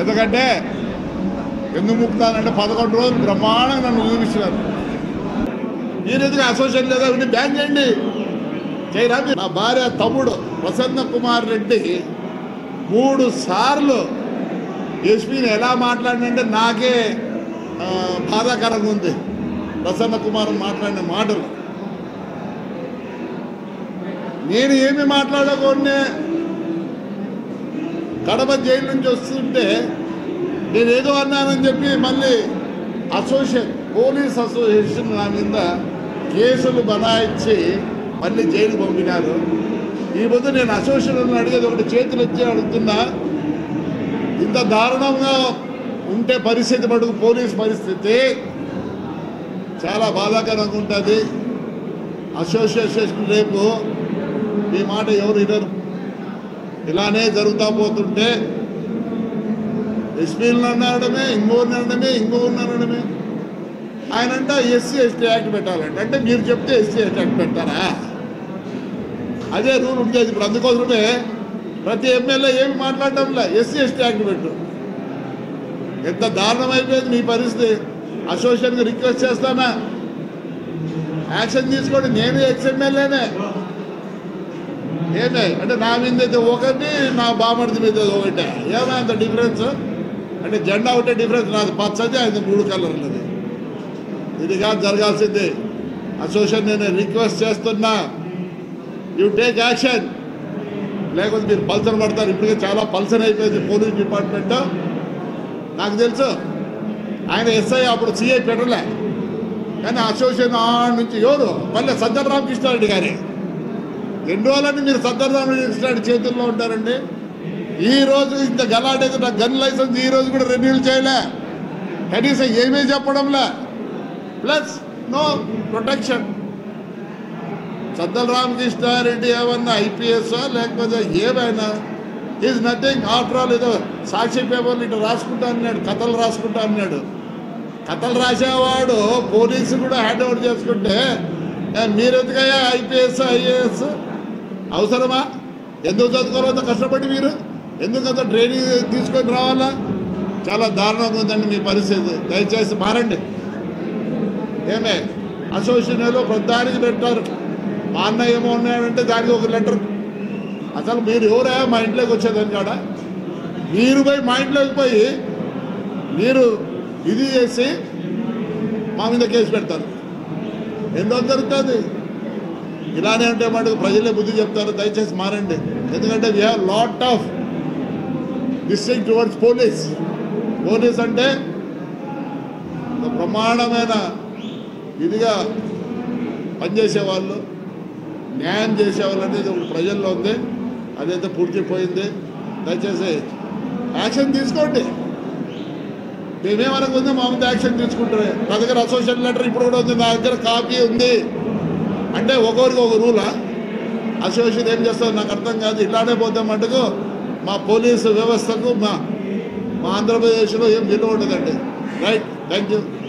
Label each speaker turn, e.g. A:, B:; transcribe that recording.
A: ఎందుకంటే ఎందుకు ముక్కుతానంటే పదకొండు రోజులు బ్రహ్మాండంగా నన్ను చూపించినారు మీరు ఎందుకు అసోసియేషన్ లేదా ఇవన్నీ బ్యాన్ చేయండి చేయరా మీరు? నా భార్య తమ్ముడు ప్రసన్న కుమార్ రెడ్డి మూడు సార్లు ఎస్పీని ఎలా మాట్లాడినంటే నాకే ఆ, బాధాకరంగా ఉంది ప్రసన్న కుమార్ మాట్లాడిన మాటలు నేను ఏమి మాట్లాడకుండా కడప జైలు నుంచి వస్తుంటే నేను ఏదో అన్నానని చెప్పి మళ్ళీ అసోసియేషన్ పోలీస్ అసోసియేషన్ నా మీద కేసులు బనాయించి మళ్ళీ జైలు పంపినారు ఈ పొద్దు నేను అసోసియేషన్ అడిగేది ఒకటి చేతులు వచ్చి అడుగుతున్నా ఇంత దారుణంగా ఉంటే పరిస్థితి మటుకు పోలీస్ పరిస్థితి చాలా బాధాకరంగా ఉంటుంది అసోసియేషన్ రేపు ఈ మాట ఎవరు వినరు ఇలానే జరుగుతూ పోతుంటే ఎస్పీలను అనడమే ఇంకోరిని అనడమే ఇంకోరిని అనడమే ఆయన అంట ఎస్సీ ఎస్టీ యాక్ట్ పెట్టాలంట అంటే మీరు చెప్తే ఎస్సీ ఎస్టీ యాక్ట్ పెడతారా అదే రూల్ ఉండేది ఇప్పుడు అందుకోసమే ప్రతి ఎమ్మెల్యే ఏమి మాట్లాడటంలే ఎస్సీ ఎస్టీ యాక్ట్ పెట్టు ఎంత దారుణం అయిపోయింది మీ పరిస్థితి అసోసియేషన్కి రిక్వెస్ట్ చేస్తానా యాక్షన్ తీసుకోండి నేను ఎక్స్ ఎమ్మెల్యేనే ఏమే అంటే నా మీద అయితే ఒకటి నా బామర్ది మీద ఒకటే ఏమే అంత డిఫరెన్స్ అంటే జెండా ఒకటే డిఫరెన్స్ నాది పచ్చది అది మూడు కలర్లది ఇది కాదు జరగాల్సింది అసోసియేషన్ నేను రిక్వెస్ట్ చేస్తున్నా యూ టేక్ యాక్షన్ లేకపోతే మీరు పల్సర్ పడతారు ఇప్పటికే చాలా పల్సర్ అయిపోయింది పోలీస్ డిపార్ట్మెంట్ నాకు తెలుసు ఆయన ఎస్ఐ అప్పుడు సిఐ పెట్టలే కానీ అసోసియేషన్ ఆ నుంచి ఎవరు మళ్ళీ సజ్జన రామకృష్ణారెడ్డి గారి ఎన్ని రోజులని మీరు సజ్జన రామకృష్ణారెడ్డి చేతుల్లో ఉంటారండి ఈ రోజు ఇంత గలాటైతే నా గన్ లైసెన్స్ ఈ రోజు కూడా రెన్యూల్ చేయలే కనీసం ఏమీ చెప్పడంలే plus no protection Saddala Ramakrishna Reddy ఏమన్నా ఐపీఎస్ లేకపోతే ఏమైనా ఈజ్ నథింగ్ ఆఫ్టర్ ఆల్ ఏదో సాక్షి పేపర్లు ఇటు రాసుకుంటా అన్నాడు కథలు రాసుకుంటా అన్నాడు కథలు రాసేవాడు పోలీసు కూడా హ్యాండ్ ఓవర్ చేసుకుంటే ఏ, మీరెందుకయ్యా ఐపీఎస్ ఐఏఎస్ అవసరమా ఎందుకు చదువుకోవాలంత కష్టపడి మీరు ఎందుకు అంత ట్రైనింగ్ తీసుకొని రావాలా చాలా దారుణంగా ఉందండి మీ పరిస్థితి దయచేసి మారండి ఏమే అసోసియేషన్లో ప్రధానికి పెట్టారు మా అన్న ఏమో ఉన్నాడంటే దానికి ఒక లెటర్ అసలు మీరు ఎవరా మా ఇంట్లోకి వచ్చేదని కాడ మీరు పోయి మా ఇంట్లోకి పోయి మీరు ఇది చేసి మా మీద కేసు పెడతారు ఎన్నో జరుగుతుంది ఇలానే ఉంటే మటుకు ప్రజలే బుద్ధి చెప్తారు దయచేసి మారండి ఎందుకంటే we have lot of district towards police police అంటే ఒక బ్రహ్మాండమైన ఇదిగా పనిచేసే వాళ్ళు న్యాయం చేసేవాళ్ళు అనేది ఒక ప్రజల్లో ఉంది అదైతే పూర్తిపోయింది దయచేసి యాక్షన్ తీసుకోండి మేమేమనకు ఉంది మా మీద యాక్షన్ తీసుకుంటారు నా దగ్గర అసోసియేషన్ లెటర్ ఇప్పుడు కూడా ఉంది నా దగ్గర కాపీ ఉంది అంటే ఒక్కొరికి ఒక రూలా అసోసియేషన్ ఏం చేస్తుంది నాకు అర్థం కాదు ఇలానే పోతే మటుకు మా పోలీసు వ్యవస్థకు మా మా ఆంధ్రప్రదేశ్లో ఏం విలువ ఉండదండి రైట్ థ్యాంక్ యూ